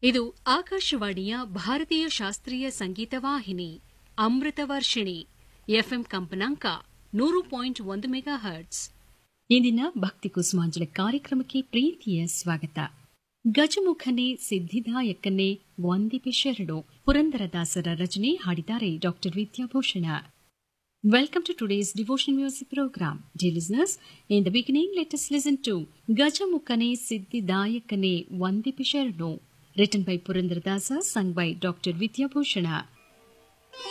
ಇದು ಆಕಾಶವಾಣಿಯ ಭಾರತೀಯ ಶಾಸ್ತ್ರೀಯ ಸಂಗೀತ ವಾಹಿನಿ ಅಮೃತ ವರ್ಷಿಣಿ ಎಫ್ಎಂ ಕಂಪನಾಂಕ ನೂರು ಪಾಯಿಂಟ್ ಒಂದು ಮೆಗಾ ಹರ್ಟ್ಸ್ ಇಂದಿನ ಭಕ್ತಿ ಕುಸುಮಾಂಜಲಿ ಕಾರ್ಯಕ್ರಮಕ್ಕೆ ಪ್ರೀತಿಯ ಸ್ವಾಗತ ಗಜಮುಖನೇ ಸಿದ್ಧಿದಾಯಕನೇ ವಂದಿಪೆ ಶರಣು ಪುರಂದರದಾಸರ ರಚನೆ ಹಾಡಿದ್ದಾರೆ doctor Vidyabhushana Welcome to today's devotion music program. Dear listeners, in the beginning, let us listen to Gajamukane Siddhidayakane Vandipisharno, written by Purandaradasa, sung by Dr. Vidya Bhushana.